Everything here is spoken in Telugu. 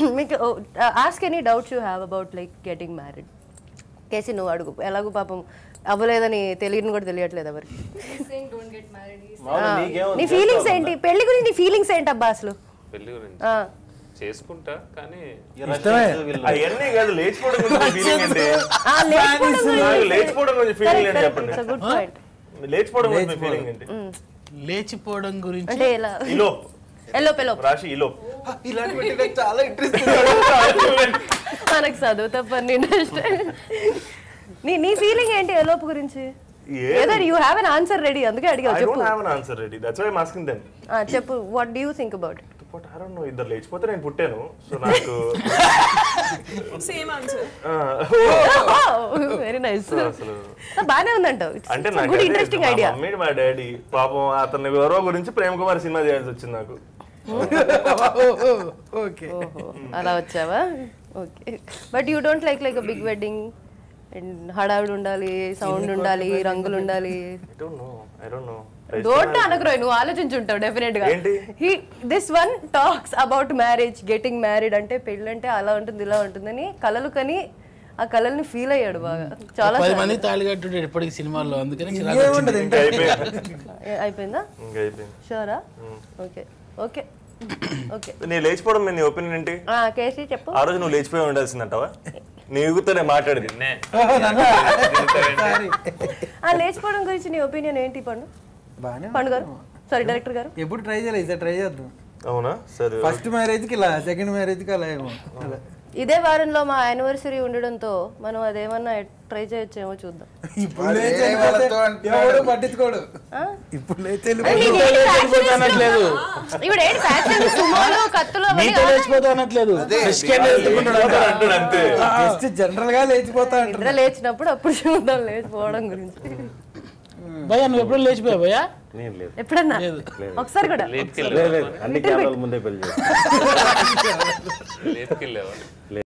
మీకు ask any doubts you have about like getting married కేసి నువ్వు అడుగు ఎలాగో పాపం అవ్వలేదని తెలియని కూడా తెలియట్లేదు ఎవరికి మామూలు నీకేముంది? నీ ఫీలింగ్స్ ఏంటి పెళ్లి గురించి నీ ఫీలింగ్స్ ఏంటి అబ్బా అసలు పెళ్లి గురించి ఆ. చేసుకుంటా కానీ ఈ రష్యన్స్ వీళ్ళు- అవన్నీ కాదు లేచిపోవడం గురించి ఫీలింగ్ ఏంటి ఆ, లేచిపోవడం గురించి- నాకు లేచిపోవడం గురించి ఫీలింగ్ Correct, ఏంటి correct. చెప్పండి It's a good point. లేచిపోవడం గురించి ఫీలింగ్ ఏంటి లేచిపోవడం గురించి అంటే ఇలా ఇలో ఎల్లో పెలో రాశి ఇలో ఇలాంటివి నాకు చాలా ఇంట్రెస్ట్ మనకు చదువు తప్ప ఇంట్రెస్ట్ నీ నీ ఫీలింగ్ ఏంటి ఎలోపు గురించి ఏదో you have an answer ready అందుకే అడిగావు ఐ చెప్పు don't have an answer ready that's why I asking them ఆ, చెప్పు what do you think about but I don't know ఇద్దరు లేచిపోతే నేను పుట్టాను సో నాకు సేమ్ ఆన్సర్ వెరీ నైస్ అసలు బానే ఉందంట అంటే గుడ్ నాకు ఇంట్రెస్టింగ్ ఐడియా మమ్మీ మా డాడీ పాపం అతని ఎవరో గురించి ప్రేమ్ కుమార్ సినిమా చేయాల్సి వచ్చింది నాకు ఓకే అలా వచ్చావా okay but you don't like like big wedding and హడావిడి ఉండాలి సౌండ్ ఉండాలి రంగులు ఉండాలి I don't know I don't know don't అనకరోయ్ నువ్వు ఆలోచించుంటావు డెఫినెట్ గా ఏంటి? He this one talks about marriage getting married అంటే పెళ్ళి అంటే అలా ఉంటుంది ఇలా ఉంటుందని కలలు కని ఆ కలల్ని ఫీల్ అయ్యాడు బాగా చాలా పది మంది తాళి కట్టుంటాడు ఎప్పటికి సినిమాల్లో అందుకని చిరాకు ఏముండదు ఇంకా అయిపోయింది ఏ- అయిపోయిందా ఇంకా అయిపోయింది షూరా ఓకే ఓకే ఓకే నీ లేచిపోవడం మీద నీ ఒపీనియన్ ఏంటి కేసీ చెప్పు ఆ రోజు నువ్వు లేచిపోయి ఉండాల్సిందంటావా నీ యుగుతోనే మాట్లాడింది నే ఆ లేచిపోవడం గురించి నీ ఒపీనియన్ ఏంటి పండు బాగానే పండు గారు సారీ డైరెక్టర్ గారు ఎప్పుడు ట్రై చేయలేదు ఈసారి ట్రై చేద్దాం అవునా సరే ఫస్ట్ మ్యారేజ్ కి ఇలా సెకండ్ మ్యారేజ్ కి అలా ఏమో అలా ఇదే వారంలో మా యానివర్సరీ ఉండడంతో మనం అదేమన్నా ట్రై చేయొచ్చేమో చూద్దాం ఇప్పుడు లేచి వెళ్ళిపోతే ఎవడు పట్టించుకోడు ఇప్పుడు లేచి వెళ్ళిపోతే అనట్లేదు ఇప్పుడు ఏంటి ఫ్యాషన్ సుమోలు కత్తులు అవన్నీ మీతో లేచిపోతా అనట్లేదు బిస్కెట్ ఎత్తుకుంటాడు అంటాడు అంతే జస్ట్ జనరల్ గా లేచిపోతా అంటారు నిద్ర లేచినప్పుడు అప్పుడు చూద్దాం లేచిపోవడం గురించి భయ్యా నువ్వు ఎప్పుడు లేచిపోయావు భయ్యా నేను లేదు ఎప్పుడన్నా ఒకసారి కూడా లేపుకెళ్ళి లేదు లేదు అన్ని కెమెరాల ముందే పెళ్లి చేస్తాను లేపుకెళ్ళేవాళ్ళు